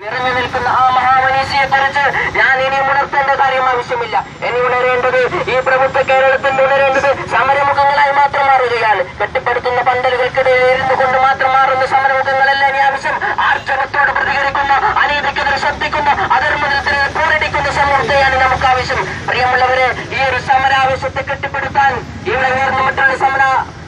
നിറഞ്ഞു നിൽക്കുന്ന ആ മഹാമനീഷിയെ കുറിച്ച് ഞാൻ ഇനി ഉണർത്തേണ്ട കാര്യം ആവശ്യമില്ല ഇനി ഉണരേണ്ടത് ഈ പ്രബുദ്ധ കേരളത്തിൽ ഉണരേണ്ടത് സമരമുഖങ്ങളായി മാത്രം മാറുകയാണ് കെട്ടിപ്പടുക്കുന്ന പന്തലുകൾക്കിടയിൽ ഇരുന്നു കൊണ്ട് മാത്രം മാറുന്ന സമരമുഖങ്ങളല്ല ഇനി ആവശ്യം ആർജവത്തോട് പ്രതികരിക്കുന്ന അനീതിക്കെതിരെ ശബ്ദിക്കുന്ന അധർമ്മത്തിനെതിരെ പോരടിക്കുന്ന സമൂഹത്തെയാണ് നമുക്ക് ആവശ്യം പ്രിയമുള്ളവരെ ഈ ഒരു സമരാവശ്യത്തെ കെട്ടിപ്പടുത്താൻ ഇവിടെ ഉയർന്നു മറ്റുള്ള സമര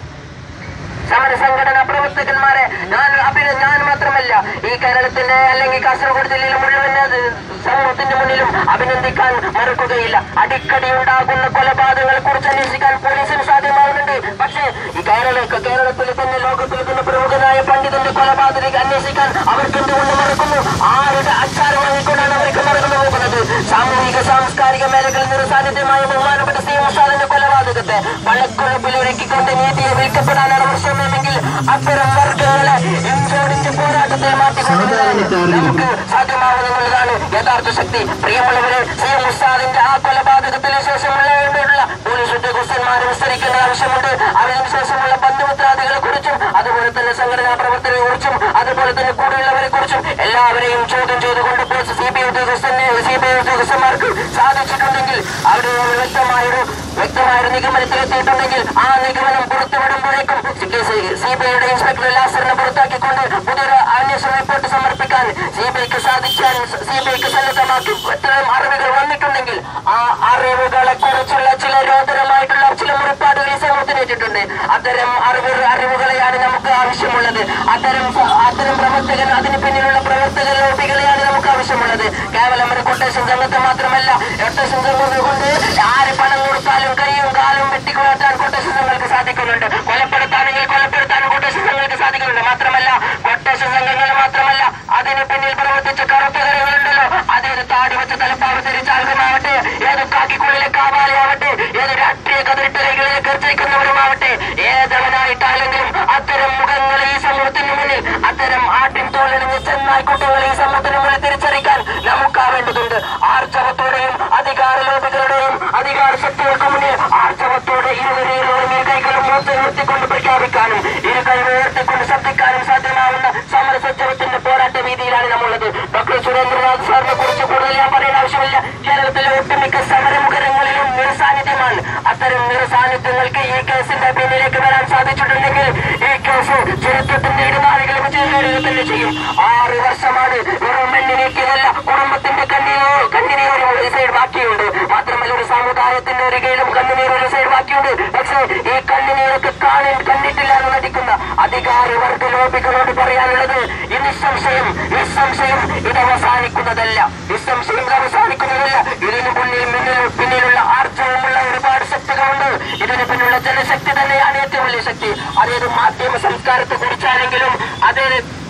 സമര സംഘടനാ പ്രവർത്തകന്മാരെ ഞാൻ അഭിന ഞാൻ മാത്രമല്ല ഈ കേരളത്തിന്റെ അല്ലെങ്കിൽ കാസർഗോഡ് ജില്ലയിലെ മുഴുവൻ അത് സമൂഹത്തിന്റെ മുന്നിലും അഭിനന്ദിക്കാൻ മറക്കുകയില്ല അടിക്കടി ഉണ്ടാകുന്ന കൊലപാതകങ്ങളെ കുറിച്ച് അന്വേഷിക്കാൻ പോലീസിന് സാധ്യമാകുന്നുണ്ട് പക്ഷേ ഈ കേരള കേരളത്തിൽ തന്നെ ലോകത്തിൽ തന്നെ പ്രമുഖനായ പണ്ഡിതന്റെ കൊലപാതകം അന്വേഷിക്കാൻ അവർക്ക് എന്തുകൊണ്ട് മറക്കുന്നു ആരുടെ അച്ചാരം വാങ്ങിക്കൊണ്ടാണ് അവർക്ക് മറന്നു പോകുന്നത് സാമൂഹിക സാംസ്കാരിക മേഖലകളിൽ നിറസാന്നിധ്യമായ ബഹുമാനപ്പെട്ട സി മുസാദിന്റെ കൊലപാതകത്തെ വളക്കുഴപ്പിലൊരുക്കിക്കൊണ്ട് നീതിയെ വിൽക്കപ്പെടാനാണ് ശ്രമമെങ്കിൽ അത്തരം വർഗങ്ങളെ ഇഞ്ചോടിഞ്ച് പോരാട്ടത്തിൽ മാറ്റിക്കൊണ്ടുവരാൻ നമുക്ക് സാധ്യമാവുമെന്നുള്ളതാണ് യഥാർത്ഥ ശക്തി പ്രിയമുള്ളവരെ സി മുസാദിന്റെ ആ കൊലപാതകത്തിന് ശേഷമുള്ള വേണ്ടിയുള്ള പോലീസ് ഉദ്യോഗസ്ഥന്മാരെ വിസ്തരിക്കേണ്ട ആവശ്യമുണ്ട് അതിനു ശേഷമുള്ള ബന്ധുമിത്രാദികളെ കുറിച്ചും അതുപോലെ തന്നെ സംഘടനാ പ്രവർത്തനങ്ങളെ കുറിച്ചും അതുപോലെ തന്നെ കൂടെയുള്ളവരെ കുറിച്ചും എല്ലാവരെയും ചോദ്യം ചെയ്തുകൊണ്ട് സി ബി ഐ ഉദ്യോഗസ്ഥനെ സി ബി ഐ ഉദ്യോഗസ്ഥന്മാർക്ക് സാധിച്ചിട്ടുണ്ടെങ്കിൽ അവിടെ വ്യക്തമായൊരു വ്യക്തമായൊരു നിഗമനത്തിലെത്തിയിട്ടുണ്ടെങ്കിൽ ആ നിഗമനം പുറത്തുവിടുമ്പോഴേക്കും സി ബി ഐയുടെ ഇൻസ്പെക്ടർ ലാസറിനെ പുറത്താക്കിക്കൊണ്ട് പുതിയൊരു അന്വേഷണ റിപ്പോർട്ട് സമർപ്പിക്കാൻ സി ബി ഐക്ക് സാധിച്ചാൽ സി ബി ഐക്ക് സന്നദ്ധമാക്കി ഇത്തരം അറിവുകൾ വന്നിട്ടുണ്ടെങ്കിൽ ആ അറിവുകളെ കുറിച്ചുള്ള ചില രോദരമായിട്ടുള്ള ചില മുറിപ്പാടുകൾ ഈ സമൂഹത്തിനേറ്റിട്ടുണ്ട് അത്തരം അറിവ് അറിവുകളെയാണ് നമുക്ക് ആവശ്യമുള്ളത് അത്തരം അത്തരം പ്രവർത്തകൻ അതിന് പിന്നിലുള്ള പ്രവർത്തക ലോബികളെയാണ് നമുക്ക് ആവശ്യമുള്ളത് കേവലം ഒരു കൊട്ടേഷൻ സംഘത്തെ മാത്രമല്ല കൊട്ടേഷൻ സംഘങ്ങൾ കൊണ്ട് ആര് പണം കൊടുത്താലും കൈയും കാലും വെട്ടിക്കൊള്ളാൻ കൊട്ടേഷൻ സംഘങ്ങൾക്ക് സാധിക്കുന്നുണ്ട് കൊലപ്പെടുത്താണെങ്കിൽ കൊലപ്പെടുത്താനും കൊട്ടേഷൻ സംഘങ്ങൾക്ക് സാധിക്കുന്നുണ്ട് മാത്രമല്ല കൊട്ടേഷൻ സംഘങ്ങൾ മാത്രമല്ല അതിന് പിന്നിൽ പ്രവർത്തിച്ച കറുത്തകരങ്ങളുണ്ടല്ലോ അതേത് താടി വെച്ച തലപ്പാവ് ധരിച്ച ആൾക്കുമാവട്ടെ ഏത് കാക്കിക്കുള്ളിലെ കാവാലിയാവട്ടെ ഏത് രാഷ്ട്രീയ കതിരിട്ടലകളിലെ ഗർജിക്കുന്നവരുമാവട്ടെ ഏതവനായിട്ടാണെങ്കിലും അത്തരം മുഖങ്ങളെ ഈ സമൂഹത്തിന് മുന്നിൽ അത്തരം ആട്ടിൻ തോലണിഞ്ഞ ചെന്നായിക്കുട്ടികളെ ഈ സമൂഹത്തിന് മുന്നിൽ തിരിച്ചറിയിക്കാൻ നമുക്കാവേണ്ടതുണ്ട് ആർജവത്തോടെയും അധികാര ലോബികളുടെയും അധികാര ശക്തികൾക്ക് മുന്നിൽ ആർജവത്തോടെ ഇരുവരെയും ഇരു കൈകളും മൂത്ത് നിർത്തിക്കൊണ്ട് പ്രഖ്യാപിക്കാനും ഇരു കൈ ഉയർത്തിക്കൊണ്ട് ശബ്ദിക്കാനും സാധ്യമാവുന്ന സമരസജ്ജവത്തിന്റെ പോരാട്ട വീതിയിലാണ് നമ്മളുള്ളത് ഡോക്ടർ സുരേന്ദ്രനാഥ് സാറിനെ കുറിച്ച് കൂടുതൽ ഞാൻ പറയേണ്ട ആവശ്യമില്ല കേരളത്തിലെ ഒട്ടുമിക്ക സമരമുഖരങ്ങളിലും നിറസാന്നിധ്യമാണ് അത്തരം നിറസാന്നിധ്യങ്ങൾക്ക് ഈ കേസിന്റെ പിന്നിലേക്ക് വരാൻ സാധിച്ചിട്ടുണ്ടെങ്കിൽ ഈ കേസ് ചരിത്രത്തിന്റെ ഇരുനാളുകൾ വിജയം തന്നെ ചെയ്യും ആറ് വർഷമാണ് വെറും മണ്ണിനേക്കിയതല്ല കുടുംബത്തിന്റെ കണ്ണീരോ കണ്ണിനീർ ഒരു സൈഡ് ബാക്കിയുണ്ട് മാത്രമല്ല ഒരു സമുദായത്തിന്റെ ഒരു കീഴിലും കണ്ണുനീർ ഒരു സൈഡ് ബാക്കിയുണ്ട് പക്ഷേ ഈ കണ്ണുനീരൊക്കെ കാണാൻ കണ്ടിട്ടില്ല എന്ന് നടിക്കുന്ന അധികാരി വർഗ ലോബികളോട് പറയാനുള്ളത് ഈ നിസ്സംശയം നിസ്സംശയം ഇത് അവസാനിക്കുന്നതല്ല നിസ്സംശയം ഇത് അവസാനിക്കുന്നതല്ല ഇതിന് മുന്നിൽ മുന്നിൽ പിന്നിലുള്ള ആർജവമുള്ള ഒരുപാട് ശക്തികളുണ്ട് ഇതിന് പിന്നിലുള്ള ജനശക്തി തന്നെയാണ് ഏറ്റവും വലിയ ശക്തി അതേത് മാധ്യമ സംസ്കാരത്തെ കുറിച്ചാണെങ്കിലും അതേ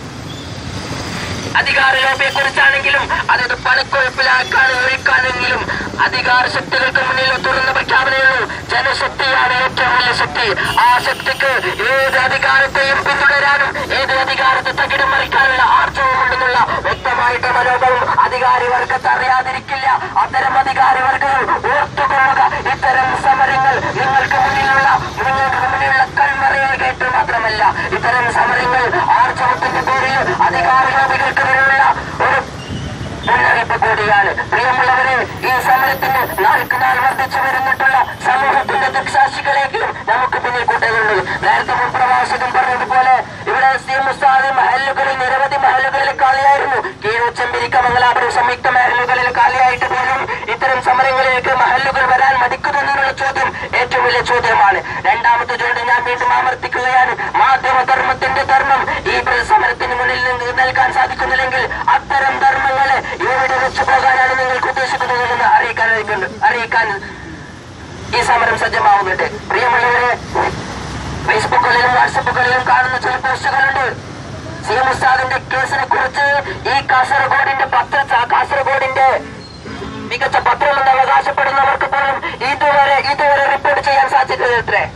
അധികാര ലോബിയെ കുറിച്ചാണെങ്കിലും അതായത് പണക്കൊഴുപ്പിലാക്കാനും ഒഴിക്കാനെങ്കിലും അധികാര ശക്തികൾക്ക് മുന്നിൽ തുറന്ന പ്രഖ്യാപനമുള്ളൂ ജനശക്തിയാണ് ഏറ്റവും വലിയ ശക്തി ആ ശക്തിക്ക് ഏത് അധികാരത്തെയും പിന്തുടരാനും ഏത് അധികാരത്തെ തകിടം മറിക്കാനുള്ള ആർജവമുണ്ടെന്നുള്ള വ്യക്തമായിട്ട് മനോഭാവം അധികാരി വർഗത്തെ അറിയാതിരിക്കില്ല അത്തരം അധികാരി വർഗങ്ങൾ ഓർത്തുകൊള്ളുക ഇത്തരം സമരങ്ങൾ നിങ്ങൾക്ക് മുന്നിലുള്ള നിങ്ങൾക്ക് മുന്നിലുള്ള കൽമറയിൽ കേട്ട് മാത്രമല്ല ഇത്തരം സമരങ്ങൾ ആർജവത്തിന്റെ പേരിൽ അധികാര ലോബികൾക്കെതിരെയുള്ള ഒരു മുന്നറിയിപ്പ് കൂടിയാണ് പ്രിയമുള്ളവരെ ഈ സമരത്തിന് നാൾക്ക് നാൾ വർദ്ധിച്ചു വരുന്നിട്ടുള്ള സമൂഹത്തിന്റെ ദുഃസാക്ഷികളെങ്കിലും നമുക്ക് പിന്നിൽ കൂട്ടേണ്ടത് നേരത്തെ മുൻ പ്രവാസകൻ പറഞ്ഞതുപോലെ ഇവിടെ സി മുസ്താദ് മഹലുകളിൽ നിരവധി മഹലുകളിൽ കാലിയായിരുന്നു കീഴൂച്ചമ്പിരിക്ക മംഗലാപുരം സംയുക്ത മഹലുകളിൽ കാലിയായിട്ട് പോലും ഇത്തരം സമരങ്ങളിലേക്ക് മഹലുകൾ വരാൻ മടിക്കുന്നതിനുള്ള ചോദ്യം ഏറ്റവും വലിയ ചോദ്യമാണ് രണ്ടാമത്തെ ചോദ്യം ഞാൻ വീണ്ടും ആവർത്തിക്കുകയാണ് മാധ്യമധർമ്മത്തിന്റെ ധർമ്മം ഈ സമരത്തിന് മുന്നിൽ നിന്ന് നൽകാൻ സാധിക്കുന്നില്ലെങ്കിൽ അത്തരം ധർമ്മങ്ങളെ ഇവിടെ വെച്ചു പോകാനാണ് നിങ്ങൾക്ക് ഉദ്ദേശിക്കുന്നതെന്ന് അറിയിക്കാൻ അറിയിക്കാൻ ഈ സമരം സജ്ജമാവുന്നുണ്ട് പ്രിയമുള്ളവരെ ഫേസ്ബുക്കുകളിലും വാട്സപ്പുകളിലും കാണുന്ന ചില പോസ്റ്റുകളുണ്ട് സി എം ഉസ്താദിന്റെ കേസിനെ കുറിച്ച് ഈ കാസർഗോഡിന്റെ പത്ര കാസർഗോഡിന്റെ മികച്ച പത്രമെന്ന് അവകാശപ്പെടുന്നവർക്ക് പോലും ഇതുവരെ ഇതുവരെ റിപ്പോർട്ട് ചെയ്യാൻ സാധിച്ചത് എത്രേ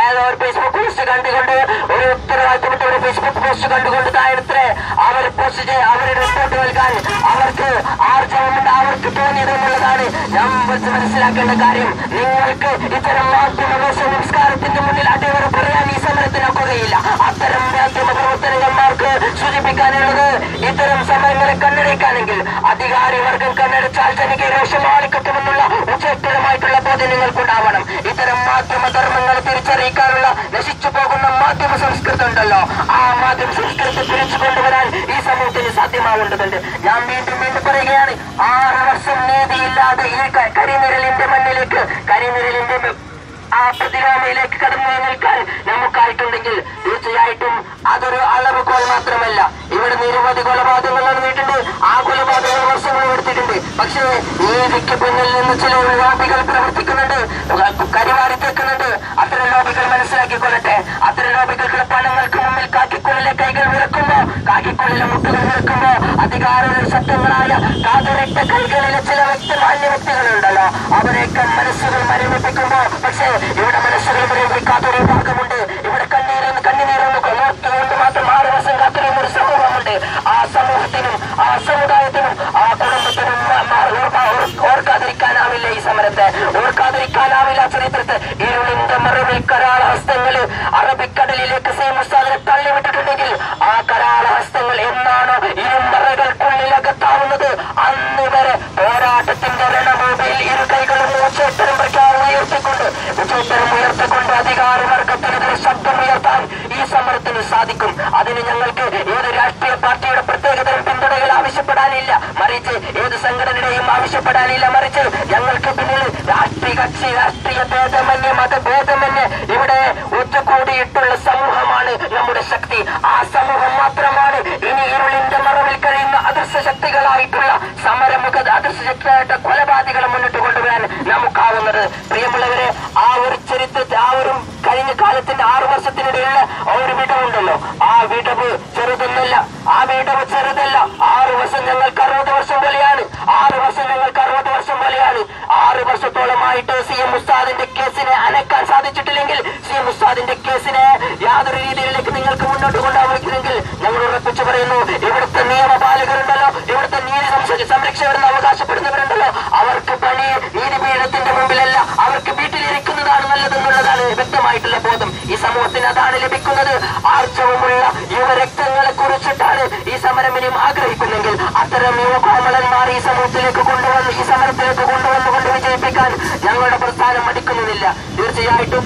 ഏതോ ഒരു ഫേസ്ബുക്ക് പോസ്റ്റ് കണ്ടുകൊണ്ട് ഒരു ഉത്തരവാദിത്തപ്പെട്ട ഒരു ഫേസ്ബുക്ക് പോസ്റ്റ് കണ്ടുകൊണ്ട് താഴത്തെ അവർ പോസ്റ്റ് ചെയ്ത് അവരുടെ റിപ്പോർട്ട് നൽകാൻ അവർക്ക് ആർജവമുണ്ട് അവർക്ക് തോന്നിയത് എന്നുള്ളതാണ് ഞാൻ വെച്ച് മനസ്സിലാക്കേണ്ട കാര്യം നിങ്ങൾക്ക് ഇത്തരം മാധ്യമ സംസ്കാരത്തിന്റെ മുന്നിൽ അടിവര പറയാൻ ഈ സമരത്തിനൊക്കുകയില്ല അത്തരം മാധ്യമ പ്രവർത്തനന്മാർക്ക് സൂചിപ്പിക്കാനുള്ളത് ഇത്തരം സമരങ്ങളെ കണ്ണടയ്ക്കാനെങ്കിൽ അധികാരി വർഗം കണ്ണടച്ചാൽ ജനകീയ രോഷം ആളിക്കട്ടുമെന്നുള്ള ഉച്ചസ്ഥിരമായിട്ടുള്ള ബോധ്യം നിങ്ങൾക്കുണ്ടാവണം ഇത്തരം മാധ്യമ ധർമ്മങ്ങളെ തിരിച്ചറിയിക്കാനുള്ള നശിച്ചു പോകുന്ന മാധ്യമ സംസ്കൃതം ഉണ്ടല്ലോ ആ മാധ്യമ സംസ്കൃതത്തെ തിരിച്ചു കൊണ്ടുവരാൻ ഈ സമൂഹത്തിന് സാധ്യമാവേണ്ടതുണ്ട് ഞാൻ വീണ്ടും വീണ്ടും പറയുകയാണ് ആറ് വർഷം നീതിയില്ലാതെ ഈ ക- കരിനിരലിന്റെ മണ്ണിലേക്ക് കരിനിരലിന്റെ മ- ആ പ്രതിരോധയിലേക്ക് കടന്നു നിൽക്കാൻ നമുക്കായിട്ടുണ്ടെങ്കിൽ തീർച്ചയായിട്ടും അതൊരു അളവുകോൽ മാത്രമല്ല ഇവിടെ നിരവധി കൊലപാതകങ്ങൾ നടന്നിട്ടുണ്ട് ആ കൊലപാതകങ്ങൾ വർഷങ്ങൾ എടുത്തിട്ടുണ്ട് പക്ഷേ നീതിക്ക് പിന്നിൽ നിന്ന് ചില ലോബികൾ പ്രവർത്തിക്കുന്നുണ്ട് കരിവാരി തേക്കുന്നുണ്ട് അത്തരം ലോബികൾ മനസ്സിലാക്കിക്കൊള്ളട്ടെ അത്തരം ലോബികൾക്ക് പണങ്ങൾക്ക് മുമ്പിൽ കാക്കിക്കുള്ളിലെ കൈകൾ വിറക്കുമ്പോ കാക്കിക്കുള്ളിലെ മുട്ടുകൾ വിറക്കുമ്പോ അധികാര ശബ്ദങ്ങളായ കാതുരട്ട കൈകളിലെ ചില വ്യക്തിമാന്യ വ്യക്തികളുണ്ടല്ലോ അവരെയൊക്കെ മനസ്സുകൾ മരവിപ്പിക്കുമ്പോ പക്ഷേ ഇവിടെ മനസ്സുകൾ മരവിപ്പിക്കാത്ത ഒരു ഭാഗമുണ്ട് ഇവിടെ കണ്ണീരെന്ന് കണ്ണുനീരെന്ന് നോക്കിക്കൊണ്ട് മാത്രം ആറ് വർഷം കാത്തിരുന്ന ഒരു സമൂഹമുണ്ട് ആ സമൂഹത്തിനും ആ സമുദായത്തിനും ആ കുടുംബത്തിനും മ- മ- ഓർക്ക- ഓർ- ഓർക്കാതിരിക്കാനാവില്ല ഈ സമരത്തെ ഓർക്കാതിരിക്കാനാവില്ല ചരിത്രത്തെ ഇരുളിന്റെ മറവിൽ കരാള ഹസ്തങ്ങള് അറബിക്കടലിലേക്ക് സീ മുസ്താദിനെ തള്ളിവിട്ടിട്ടുണ്ടെങ്കിൽ ആ കരാള ഹസ്തങ്ങൾ എന്നാണോ ഇരുമറകൾക്കുള്ളിൽ അകത്താവുന്നത് അന്ന് വരെ പോരാട്ടത്തിന്റെ രണഭൂമിയിൽ ഇരു കൈകളും ഉച്ചേത്തരം പ്രഖ്യാപനം ഉയർത്തിക്കൊണ്ട് ഉച്ചേത്തരം ഉയർത്തിക്കൊണ്ട് അധികാര വർഗത്തിനെതിരെ ശബ്ദം ഉയർത്താൻ ഈ സമരത്തിന് സാധിക്കും അതിന് ഞങ്ങൾക്ക് ഏത് രാഷ്ട്രീയ പാർട്ടിയുടെ പ്രത്യേകതരം പിന്തുണകൾ ആവശ്യപ്പെടാനില്ല മറിച്ച് ഏത് സംഘടനയുടെയും ആവശ്യപ്പെടാനില്ല മറിച്ച് ഞങ്ങൾക്ക് പിന്നിൽ രാഷ്ട്രീയ കക്ഷി രാഷ്ട്രീയ ഭേദമന്യേ മതഭേദമന്യേ ഇവിടെ ഒത്തുകൂടിയിട്ടുള്ള സമൂഹമാണ് നമ്മുടെ ശക്തി ആ സമൂഹം മാത്രമാണ് ഇനി ഇരുളിന്റെ മറവിൽ കഴിയുന്ന അദൃശ്യ ശക്തികളായിട്ടുള്ള സമരമുഖ അദൃശ്യ ശക്തിയായിട്ട് കൊലപാതകളെ മുന്നിട്ട് കൊണ്ടുവരാൻ നമുക്കാവുന്നത് പ്രിയമുള്ളവരെ ആ ഒരു ചരിത്രത്തെ ആ ഒരു കഴിഞ്ഞ കാലത്തിന്റെ ആറു വർഷത്തിനിടയിലുള്ള ആ ഒരു വിടവുണ്ടല്ലോ ആ വിടവ് ചെറുതൊന്നല്ല ആ വിടവ് ചെറുതല്ല ആറു വർഷം ഞങ്ങൾക്ക് അറുപത് വർഷം പോലെയാണ് ആറ് വർഷം ഞങ്ങൾക്ക് അറുപത് വർഷം പോലെയാണ് ആറ് വർഷത്തോളമായിട്ട് സി എം ഉസ്താദിന്റെ കേസിനെ അനക്കാൻ സാധിച്ചിട്ടില്ലെങ്കിൽ സി എം ഉസ്താദിന്റെ കേസിനെ യാതൊരു രീതിയിലേക്ക് നിങ്ങൾക്ക് മുന്നോട്ട് കൊണ്ടുപോകുന്നെങ്കിൽ ഞങ്ങൾ ഉറപ്പിച്ചു പറയുന്നു ഇവിടുത്തെ നിയമപാലകരുണ്ടല്ലോ ഇവിടുത്തെ നീതി സംരക്ഷ- സംരക്ഷകരെന്ന് അവകാശപ്പെടുന്നവരുണ്ടല്ലോ അവർക്ക് പണി നീതിപീഠത്തിന്റെ മുമ്പിലല്ല അവർക്ക് വീട്ടിലിരിക്കുന്നതാണ് നല്ലതെന്നുള്ളതാണ് വ്യക്തമായിട്ടുള്ള ബോധം ഈ സമൂഹത്തിന് അതാണ് ലഭിക്കുന്നത് ആർജവമുള്ള യുവരക്തങ്ങളെ കുറിച്ചിട്ടാണ് ഈ സമരം ഇനിയും ആഗ്രഹിക്കുന്നെങ്കിൽ അത്തരം യുവകോമളന്മാർ ഈ സമൂഹത്തിലേക്ക് കൊണ്ടുവന്ന് ഈ സമരത്തിലേക്ക് കൊണ്ടുവന്നുകൊണ്ട് വിജയിപ്പിക്കാൻ ഞങ്ങളുടെ പ്രസ്ഥാനം മടിക്കുന്നില്ല തീർച്ചയായിട്ടും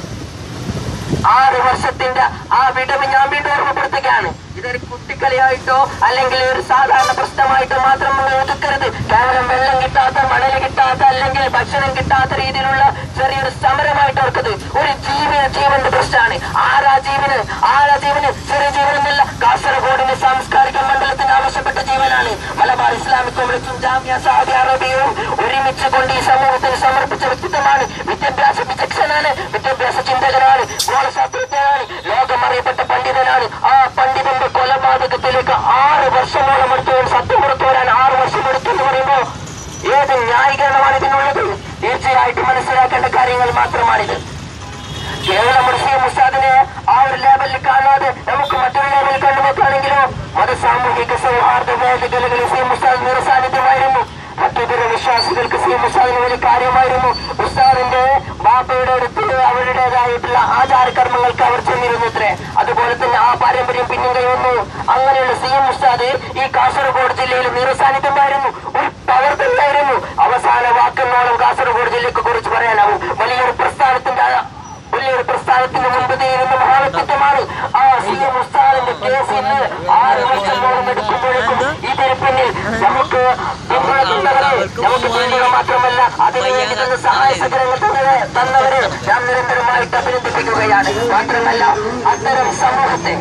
ആറ് വർഷത്തിന്റെ ആ വിടവ് ഞാൻ വീണ്ടും ഓർമ്മപ്പെടുത്തുകയാണ് ഇതൊരു കുട്ടിക്കളിയായിട്ടോ അല്ലെങ്കിൽ ഒരു സാധാരണ പ്രശ്നമായിട്ടോ മാത്രം നിങ്ങൾ ഒതുക്കരുത് കേവലം വെള്ളം കിട്ടാത്ത മണൽ കിട്ടാത്ത അല്ലെങ്കിൽ ഭക്ഷണം കിട്ടാത്ത രീതിയിലുള്ള ചെറിയൊരു സമരമായിട്ട് ഓർക്കത് ഒരു ജീവന് ജീവന്റെ പ്രശ്നമാണ് ആരാ ജീവന് ആരാ ജീവന് ചെറിയ ജീവനൊന്നുമില്ല കാസർഗോഡിന്റെ സാംസ്കാരിക മണ്ഡലത്തിന് ആവശ്യപ്പെട്ട ജീവനാണ് മലബാർ ഇസ്ലാമിക് കോളേജും ജാമ്യ സൗദി അറേബ്യയും ഒരുമിച്ച് കൊണ്ട് ഈ സമൂഹത്തിന് സമർപ്പിച്ച വ്യക്തിത്വമാണ് വിദ്യാഭ്യാസ വിചക്ഷനാണ് വിദ്യാഭ്യാസ ചിന്തകനാണ് ഗോളശാസ്ത്രജ്ഞനാണ് ലോകമറിയപ്പെട്ട പണ്ഡിതനാണ് ആ പണ്ഡിതന്റെ കൊലപാതകത്തിലേക്ക് ആറ് വർഷമോളം എടുത്തു സത്യം പുറത്തു വരാൻ ആറ് വർഷം എടുത്തു എന്ന് പറയുമ്പോ ഏത് ന്യായീകരണമാണ് ഇതിനുള്ളത് തീർച്ചയായിട്ടും മനസ്സിലാക്കേണ്ട കാര്യങ്ങൾ മാത്രമാണിത് കേവലം മുസ്ലിം മുസ്താദിനെ ആ ഒരു ലെവലിൽ കാണാതെ നമുക്ക് മറ്റൊരു ലെവലിൽ കണ്ടുനോക്കുകയാണെങ്കിലോ മത സാമൂഹിക സൗഹാർദ്ദ വേദികളിൽ സി മുസ്താദ് നിറസാന്നിധ്യമായിരുന്നു മറ്റിതര വിശ്വാസികൾക്ക് സി മുസ്താദിന് വലിയ കാര്യമായിരുന്നു ഉസ്താദിന്റെ ബാപ്പയുടെ അടുത്ത് അവരുടേതായിട്ടുള്ള ആചാരകർമ്മങ്ങൾക്ക് അവർ ചെന്നിരുന്നത്രേ അതുപോലെ തന്നെ ആ പാരമ്പര്യം പിന്നും കൈവന്നു അങ്ങനെയുള്ള സി എം മുസ്താദ് ഈ കാസർഗോഡ് ജില്ലയിൽ നിറസാന്നിധ്യമായിരുന്നു ഒരു പവർ തന്നെയായിരുന്നു അവസാന വാക്കെന്നോളം കാസർഗോഡ് ജില്ലയെ കുറിച്ച് പറയാനാവും വലിയൊരു പ്രസ്ഥാനത്തിന്റെ ആ- വലിയൊരു പ്രസ്ഥാനത്തിന് മുൻപതിയിരുന്ന മഹാവ്യക്തിത്വമാണ് ആ സി എം ഉസ്താദിന്റെ കേസിന് ആറ് വർഷത്തോളം എടുക്കുമ്പോഴേക്കും ഇതിന് പിന്നിൽ നമുക്ക് പിന്തുണ തന്നവരെ നമുക്ക് പിന്തുണ മാത്രമല്ല അതിനു വേണ്ടി തന്ന സഹായ സഹകരണങ്ങൾ തന്നവരെ തന്നവരെ ഞാൻ നിരന്തരമായിട്ട് അഭിനന്ദിപ്പിക്കുകയാണ് മാത്രമല്ല അത്തരം സമൂഹത്തെ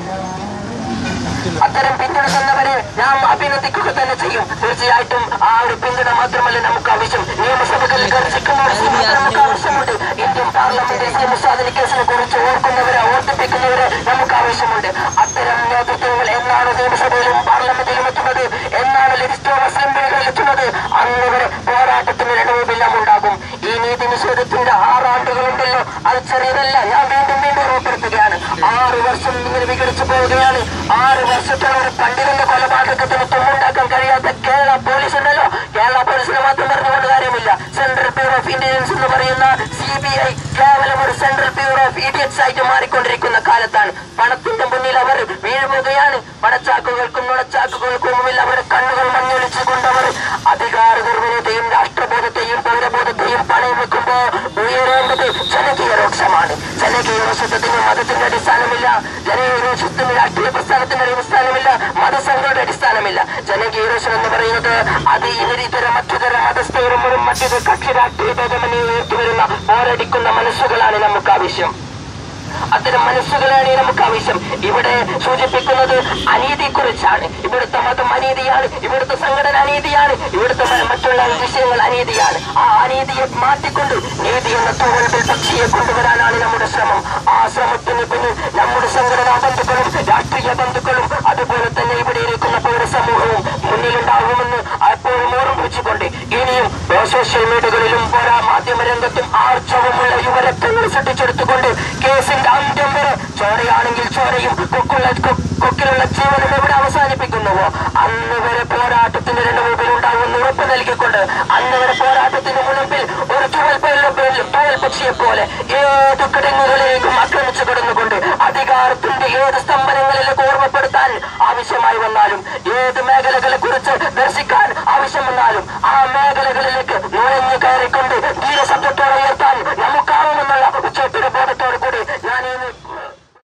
അത്തരം പിന്തുണ തന്നവരെ നാം അഭിനന്ദിക്കുക തന്നെ ചെയ്യും തീർച്ചയായിട്ടും ആ ഒരു പിന്തുണ മാത്രമല്ല നമുക്ക് ആവശ്യം നിയമസഭകളിൽ ഗർജിക്കുന്നവർ നമുക്ക് ആവശ്യമുണ്ട് ഇന്ത്യൻ പാർലമെന്റിൽ സി മുസാദിന് കേസിനെ കുറിച്ച് ഓർക്കുന്നവരെ ഓർമ്മിപ്പിക്കുന്നവരെ നമുക്ക് ആവശ്യമുണ്ട് അത്തരം നേതൃത്വങ്ങൾ എന്നാണ് നിയമസഭയിലും പാർലമെന്റിലും എത്തുന്നത് എന്നാണ് ലെജിസ്ലേറ്റീവ് അസംബ്ലികളിൽ എത്തുന്നത് അന്ന് വരെ പോരാട്ടത്തിന് ഇടവുമെല്ലാം ഉണ്ടാകും ഈ നീതി നിഷേധത്തിന്റെ ആറാണ്ടുകളുണ്ടല്ലോ അത് ചെറിയതല്ല ഞാൻ വീണ്ടും വീണ്ടും ഇന്നത്തെ കേരള പോലീസ് ഉണ്ടല്ലോ കേരള പോലീസിനെ മാത്രം പറഞ്ഞുകൊണ്ട് കാര്യമില്ല സെൻട്രൽ ബ്യൂറോ ഓഫ് ഇന്റലിജൻസ് എന്ന് പറയുന്ന സി ബി ഐ കേവലം ഒരു സെൻട്രൽ ബ്യൂറോ ഓഫ് ഇഡിയറ്റ്സ് ആയിട്ട് മാറിക്കൊണ്ടിരിക്കുന്ന കാലത്താണ് പണത്തിന്റെ മുന്നിൽ അവർ വീഴുകയാണ് പണച്ചാക്കുകൾക്കും നുണച്ചാക്കുകൾക്കും മുമ്പിൽ അവരുടെ കണ്ണുകൾ മഞ്ഞൊലിച്ചുകൊണ്ട് അവർ അധികാര ദുർവിനീതയും രാഷ്ട്രബോധത്തെയും പൗരബോധത്തെയും പണയം വെക്കുമ്പോ ഉയരേണ്ടത് ജനകീയ രോക്ഷമാണ് ജനകീയ രോഷത്വത്തിന് മതത്തിന്റെ അടിസ്ഥാനമില്ല ജനകീയ രോഷത്തിന് രാഷ്ട്രീയ പ്രസ്ഥാനത്തിന്റെ അടിസ്ഥാനമില്ല മതസംഘങ്ങളുടെ അടിസ്ഥാനമില്ല ജനകീയ രോഷം എന്ന് പറയുന്നത് അത് ഇവരിതര മറ്റുതര മതസ്ഥരും മറ്റൊരു കക്ഷി രാഷ്ട്രീയ ഭേദമന്യേ ഉയർത്തിവരുന്ന പോരടിക്കുന്ന മനസ്സുകളാണ് നമുക്ക് ആവശ്യം അത്തരം മനസ്സുകളാണ് നമുക്ക് ആവശ്യം ഇവിടെ സൂചിപ്പിക്കുന്നത് അനീതിയെ കുറിച്ചാണ് ഇവിടുത്തെ മതം അനീതിയാണ് ഇവിടുത്തെ സംഘടന അനീതിയാണ് ഇവിടുത്തെ മ- മറ്റുള്ള വിഷയങ്ങൾ അനീതിയാണ് ആ അനീതിയെ മാറ്റിക്കൊണ്ട് നീതി എന്ന തൂവൽപിൽ പക്ഷിയെ കൊണ്ടുവരാനാണ് നമ്മുടെ ശ്രമം ആ ശ്രമത്തിന് പിന്നിൽ നമ്മുടെ സംഘടനാ ബന്ധുക്കളും രാഷ്ട്രീയ ബന്ധുക്കളും അതുപോലെ തന്നെ ഇവിടെ ഇരിക്കുന്ന പൗരസമൂഹവും മുന്നിലുണ്ടാകുമെന്ന് എപ്പോഴും ഓർമ്മിപ്പിച്ചുകൊണ്ട് ഇനിയും സോഷ്യൽ മീഡിയകളിലും പോരാ മാധ്യമ രംഗത്തും ആർജവമുള്ള യുവരക്തങ്ങൾ സൃഷ്ടിച്ചെടുത്തുകൊണ്ട് കേസിന്റെ അന്ത്യം വരെ ചോരയാണെങ്കിൽ ചോരയും കൊക്കുള്ള കൊ- കൊക്കിലുള്ള ജീവനും എവിടെ അവസാനിപ്പിക്കുന്നുവോ അന്ന് വരെ പോരാട്ടത്തിന്റെ രണ്ട് മുമ്പിൽ ഉണ്ടാകുമെന്ന് ഉറപ്പ് നൽകിക്കൊണ്ട് അന്ന് വരെ പോരാട്ടത്തിന്റെ മുൻപിൽ ഒരു തുവൽ തുവൽ പക്ഷിയെ പോലെ ഏത് കിടങ്ങുകളിലേക്കും ആക്രമിച്ചു കിടന്നുകൊണ്ട് അധികാരത്തിന്റെ ഏത് സ്തംഭനങ്ങളിലേക്ക് ഓർമ്മപ്പെടുത്താൻ ആവശ്യമായി വന്നാലും ഏത് മേഖലകളെ കുറിച്ച് ദർശിക്കാൻ ആവശ്യം വന്നാലും ആ മേഖലകളിലേക്ക്